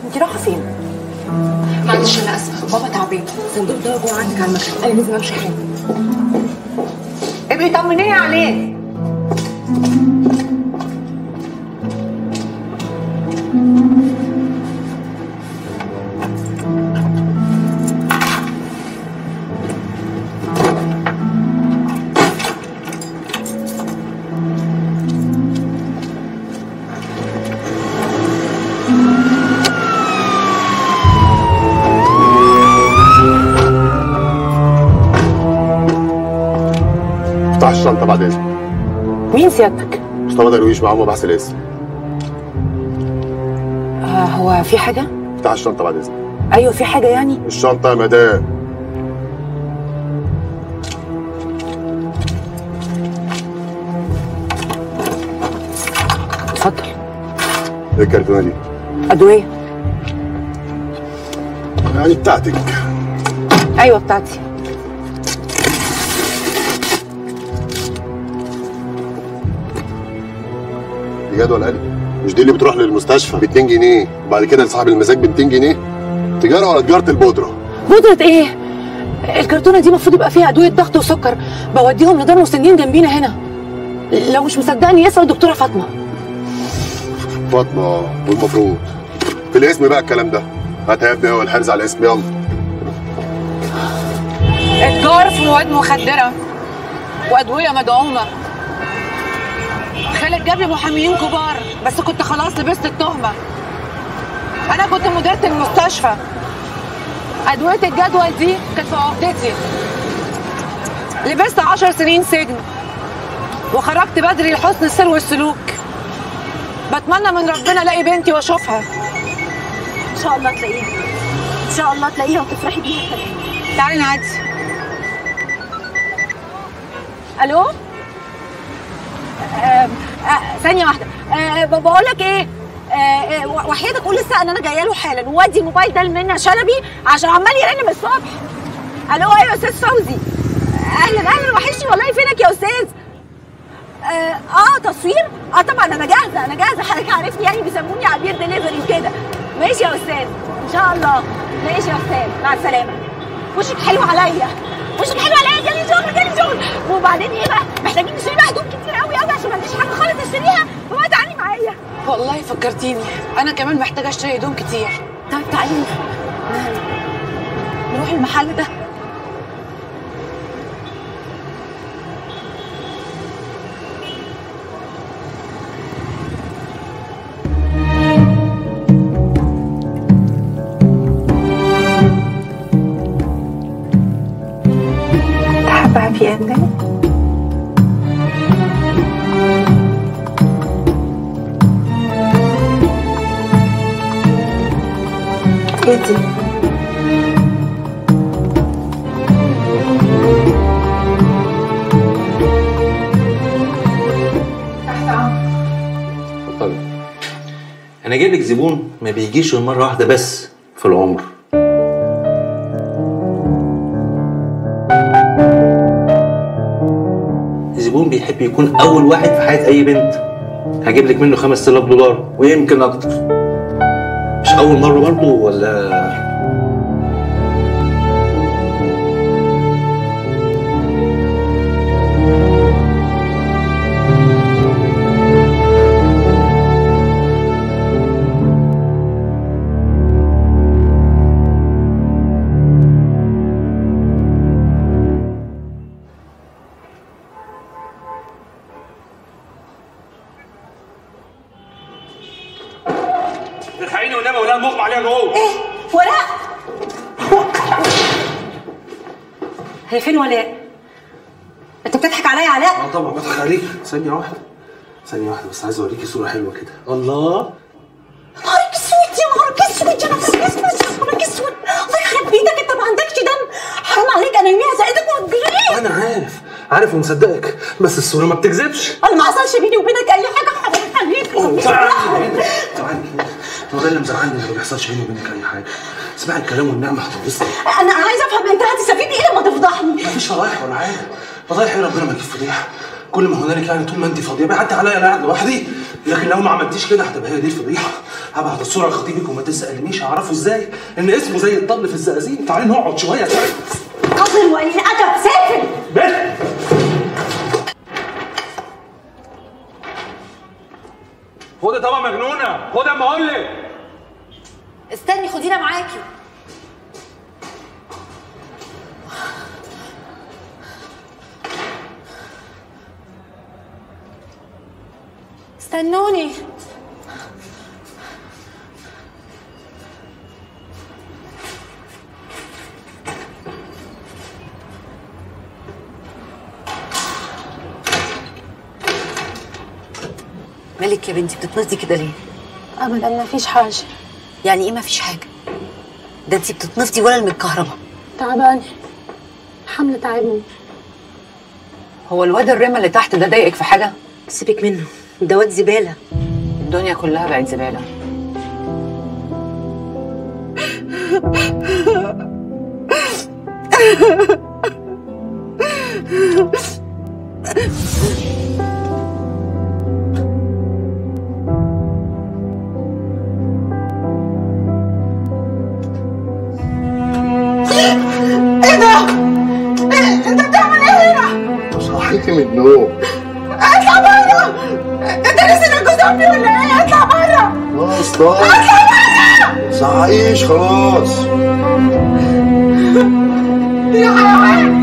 انت رايحه فين؟ معلش انا اسفه بابا تعبان صندوق ده جوه عندك على المكتب انا لازم امشي حالا ابقي طمنيني عليه افتح الشنطه بعد اذنك مين سيادتك؟ مصطفى درويش معاه مبحث الاسم آه هو في حاجه؟ افتح الشنطه بعد اذنك ايوه في حاجه يعني؟ الشنطه يا مدام اتفضل ايه الكرتونه دي؟ ادويه يعني بتاعتك ايوه بتاعتي دي جدول قلب مش دي اللي بتروح للمستشفى ب 2 جنيه وبعد كده لصاحب المزاج ب 200 جنيه تجاره ولا تجاره البودره بودرة ايه؟ الكرتونة دي المفروض يبقى فيها أدوية ضغط وسكر بوديهم لدار مسنين جنبينا هنا لو مش مصدقني يسأل دكتورة فاطمة فاطمه والمفروض في الاسم بقى الكلام ده هات يا ابني هو الحرز على الاسم يلا اتجار في مواد مخدرة وأدوية مدعومة خالد جاب لي محاميين كبار بس كنت خلاص لبست التهمة أنا كنت مديرة المستشفى أدوية الجدول دي كانت في عقدتي لبست عشر سنين سجن وخرجت بدري لحسن السير والسلوك بتمنى من ربنا الاقي بنتي واشوفها ان شاء الله تلاقيها ان شاء الله تلاقيها وتفرحي بيها كمان تعالي نعدي الو آه، آه، ثانيه واحده آه، ب- بقول لك ايه آه، آه، و- وحياتك قول لسه ان انا جايه له حالا وادي الموبايل ده لمنى شلبي عشان عمال يرن من الصبح الو ايوه يا استاذ فوزي اهلا اهلا وحشني والله فينك يا استاذ اه, آه تصوير اه طبعا انا جاهزه انا جاهزه حضرتك عارفني يعني بيسموني عبير دليفري وكده ماشي يا استاذ ان شاء الله ماشي يا استاذ مع السلامه وشك حلو عليا وشك حلو عليا جالي شغل جالي شغل وبعدين ايه بقى محتاجين نشتري بقى هدوم كتير قوي قوي عشان ما عنديش حاجه خالص اشتريها فبقى تعالي معايا والله فكرتيني انا كمان محتاجه اشتري هدوم كتير طيب تعالي نروح المحل ده تحب هابي اندنج ايه دي اتفضلي انا جايب لك زبون ما بيجيش غير مره واحده بس في العمر زبون بيحب يكون اول واحد في حياه اي بنت هجيب لك منه 5000 دولار ويمكن اكتر مش اول مره برضه ولا الحقيني والنبي ولا مغمى عليها جوه ولاء هي فين ولاء؟ انت بتضحك عليا يا علاء؟ اه طبعا بضحك عليك ثانيه واحده ثانيه واحده بس عايز اوريكي صوره حلوه كده الله نهارك اسود يا نهارك اسود يا نهارك اسود يا نهارك اسود الله يخرب بيتك انت ما عندكش دم حرام عليك انا يوميها زقتك وهتجري انا عارف عارف ومصدقك بس الصوره ما بتكذبش انا ما حصلش بيني وبينك اي حاجه حرام عليك تعالي تعالي هو ده اللي مزعلني ان ما بيحصلش بيني وبينك اي حاجه اسمعي الكلام والنعمه هتنبسطي انا عايزه افهم انت هتستفيد ايه لما تفضحني مفيش فضايح ولا حاجه فضايح ايه ربنا ما يجيب فضيحه كل ما هنالك يعني طول ما انت فاضيه بيعدي عليا انا قاعد لوحدي لكن لو ما عملتيش كده هتبقى هي دي الفضيحه هبعت الصوره لخطيبك وما تسالنيش هعرفوا ازاي ان اسمه زي الطبل في الزقازيق تعالي نقعد شويه تعالي قاتل وقليل ادب سافل بس خدي طبعا مجنونه خدي اما اقول لك استني خدينا معاكي استنوني مالك يا بنتي بتتنطي كده ليه؟ ابدا ما فيش حاجه يعني ايه مفيش حاجة؟ ده انتي بتتنفضي ولا المتكهربة تعبانه حمل تعبني هو الواد الرمى اللي تحت ده ضايقك في حاجة؟ سيبك منه ده واد زباله الدنيا كلها بقت زبالة صحيتي من النوم اطلع بره انت لسه جوز امي ولا ايه اطلع بره خلاص طيب اطلع بره صحيش خلاص يا حيوان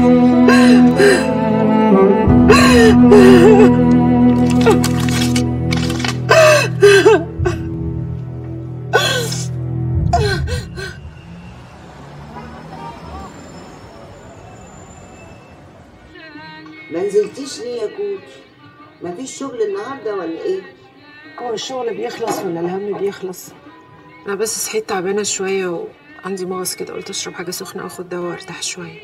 ما نزلتيش ليه يا كوكي مفيش شغل النهارده ولا ايه هو الشغل بيخلص ولا الهم بيخلص انا بس صحيت تعبانه شويه وعندي مغص كده قلت اشرب حاجه سخنه واخد دواء وارتاح شويه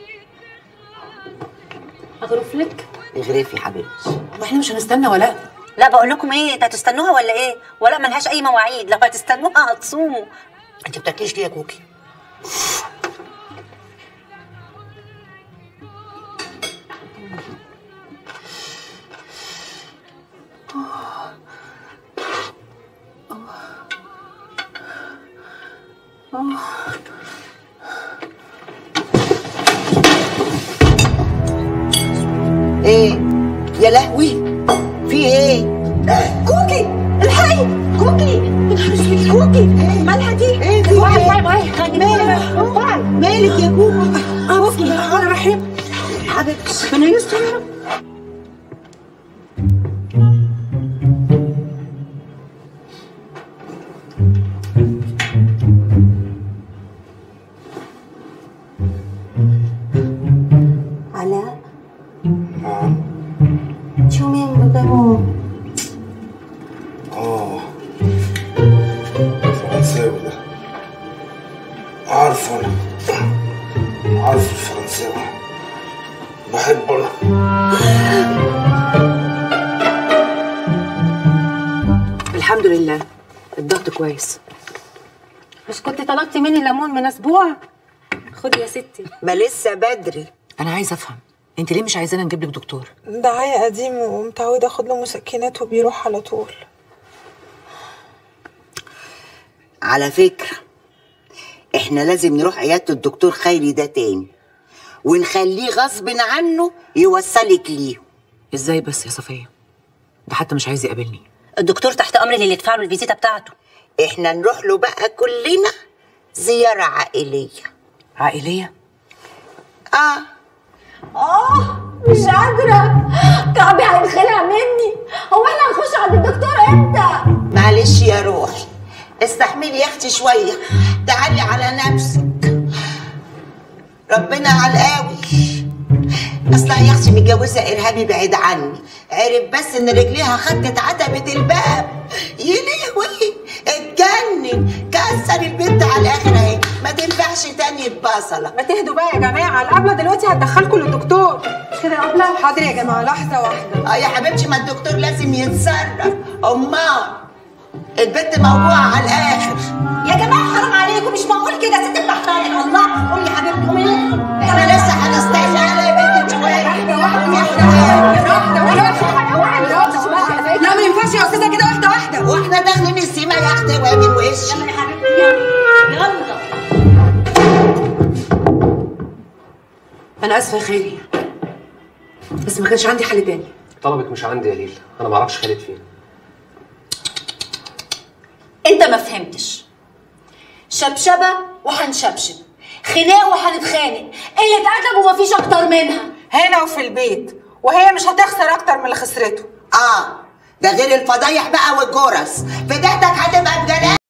اغرف لك اغرفي حبيبتي واحنا مش هنستنى ولا لا بقول لكم ايه انتوا هتستنوها ولا ايه ولا ملهاش اي مواعيد لو هتستنوها هتصوموا انت بتاكليش ليه يا كوكي ايه يا لهوي في ايه كوكي الحي كوكي يا نهار اسود كوكي مالها دي ايه في واي ايه واي واي مالك مالك يا كوكي اه بسم الله الرحمن الرحيم حبيبتي ربنا يستر يا رب علاء شو مين بابا اه فرنساوي ده عارفه انا عارف الفرنساوي بحبه انا الحمد لله الضغط كويس مش كنت طلبتي مني ليمون من اسبوع خدي يا ستي ما لسه بدري انا عايزه افهم انت ليه مش عايزانا نجيب لك دكتور ده عيا قديم ومتعود اخد له مسكنات وبيروح على طول على فكرة احنا لازم نروح عيادة الدكتور خيري ده تاني ونخليه غصب عنه يوصلك ليه ازاي بس يا صفيه ده حتى مش عايز يقابلني الدكتور تحت امر اللي يدفع له الفيزيتا بتاعته احنا نروح له بقى كلنا زيارة عائلية عائليه اه اه مش قادره كعبي هينخلع مني هو احنا هنخش عند الدكتور امتى معلش يا روحي استحملي يا اختي شوية تعالي على نفسك ربنا على القوي اصلها يا اختي متجوزة ارهابي بعيد عني عرف بس ان رجليها خدت عتبة الباب يلهوي اتجنن كسر البنت على الاخر اهي ما تنفعش تاني ببصلة ما تهدوا بقى يا جماعه الابله دلوقتي هتدخلكم للدكتور كده يا ابله حاضر يا جماعه لحظه واحده اه يا حبيبتي ما الدكتور لازم يتصرف امال البنت موجوعة على الاخر يا جماعه حرام عليكم مش معقول كده ست بتحترم الله قومي يا حبيبتي قومي احنا لسه هنستنى على يا بنت شوية لا ما ينفعش يا استاذه كده واحده واحده انا اسفه يا خيري بس ما كانش عندي حل تاني طلبك مش عندي يا ليلى انا ما اعرفش خالد فين انت ما فهمتش شبشبه وهنشبشب خناق وهنتخانق قله ادب ومفيش اكتر منها هنا وفي البيت وهي مش هتخسر اكتر من اللي خسرته اه ده غير الفضايح بقى والجرس فديتك هتبقى بجلال